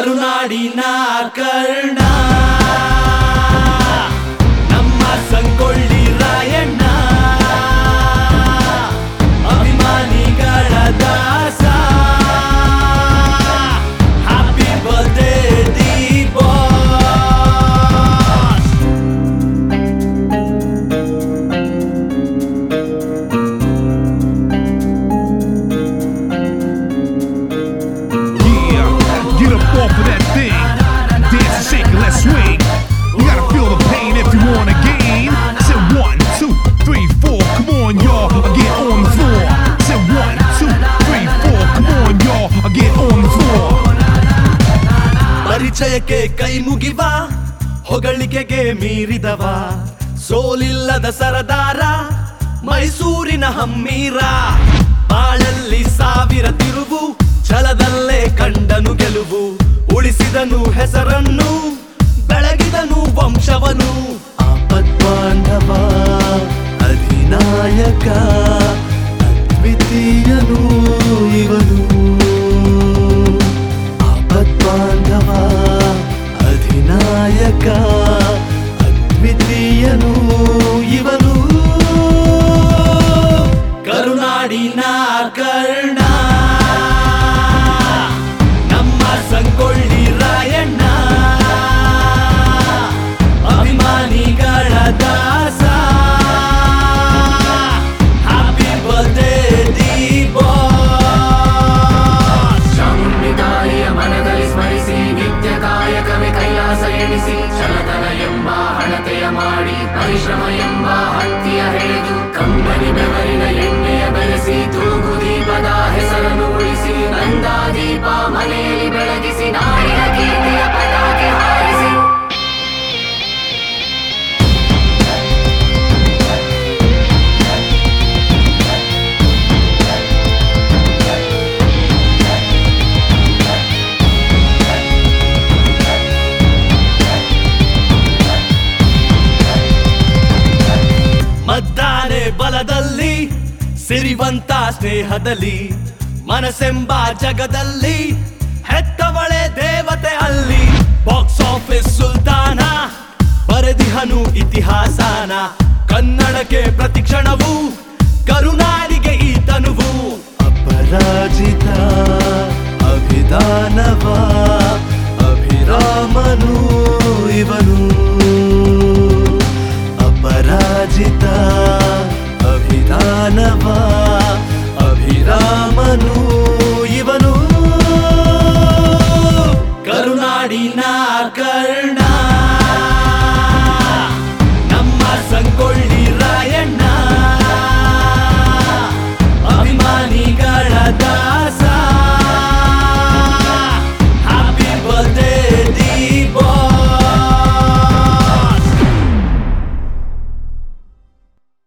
ಕರುನಾಡಿನ ಕರ್ಣ ನಮ್ಮ ಸಂಗೊಳ್ಳಿ ರಾಯಣ್ಣ ಅಭಿಮಾನಿಗಳ ದಾಸ ಹ್ಯಾಪಿ ಬರ್ಡೇ ದೀಪ Yeah, get up off of that thing. Dance and shake and let's swing. You gotta feel the pain if you wanna gain. Say one, two, three, four. Come on, y'all. Get on the floor. Say one, two, three, four. Come on, y'all. Get on the floor. ಪರಿಚಯಕ್ಕೆ ಕೈ ಮುಗಿವ ಹೊಗಳಿಕೆಗೆ ಮೀರಿದವ ಸೋಲಿಲ್ಲದ ಸರದಾರ ಮೈಸೂರಿನ ಹಮ್ಮೀರ ಬಾಳಲ್ಲಿ ಸಾವಿರ ತಿರುವು ಛಲದಲ್ಲೇ ಕಂಡನು ಗೆಲುವು ಉಳಿಸಿದನು ಹೆಸರನ್ನು ಬೆಳಗಿದನು ವಂಶವನು ಆಪದ್ಬಾಂಧವ ಅಧಿನಾಯಕ ಅದ್ವಿತೀಯನು ಇವನು ಆಪದ್ಬಾಂಧವ ಅಧಿನಾಯಕ ಅದ್ವಿತೀಯನು ಇವನು ಕರುನಾಡಿನ ಕರ್ಣ ನಮ್ಮ ಸಂಗೊಳ್ಳಿ ರಾಯಣ್ಣ ಅಭಿಮಾನಿಗಳ ದಾಸ ಹ್ಯಾಪಿ ಬರ್ಡೇ ದೀಪ ಚಾಮುಂಡಿತಾಯಿಯ ಮನದಲ್ಲಿ ಸ್ಮರಿಸಿ ನಿತ್ಯ ಕಾಯಕವೇ ಕೈಲಾಸ ಎಣಿಸಿ ಛಲದನ ಎಂಬ ಹಣತೆಯ ಮಾಡಿ ಪರಿಶ್ರಮ ಎಂಬ ಹತ್ತಿಯ ಹೆಳೆದು ಕಂಬನಿ ಬೆವರಿನ ಎಣ್ಣೆಯ ಬೆರೆಸಿ ತೂಗು ದೀಪದ ಹೆಸರನ್ನು ಉಳಿಸಿ ನಂದಾ ದೀಪ ಮನೆಯಲ್ಲಿ ಬೆಳಗಿಸಿ ನಾಡಿನ ಕೀರ್ತಿಯ ಪತಾಕೆ ಹಾರಿಸಿ ಮದ್ದಾನೆ ಬಲದಲ್ಲಿ ಸಿರಿವಂತ ಸ್ನೇಹದಲ್ಲಿ ಮನಸ್ಸೆಂಬ ಜಗದಲ್ಲಿ ಹೆತ್ತವಳೆ ದೇವತೆ ಅಲ್ಲಿ ಬಾಕ್ಸ್ ಆಫೀಸ್ ಸುಲ್ತಾನ ಬರೆದಿಹನು ಇತಿಹಾಸನ ಕನ್ನಡಕ್ಕೆ ಪ್ರತಿಕ್ಷಣವು ಕರುನಾಡಿಗೆ ಈ ತನುವು ಅಪರಾಜಿತ ಅಭಿದಾನವ ಅಭಿರಾಮನು ಇವನು ಅಪರಾಜಿತ ಅಭಿದಾನವ ಅಭಿರಾಮನು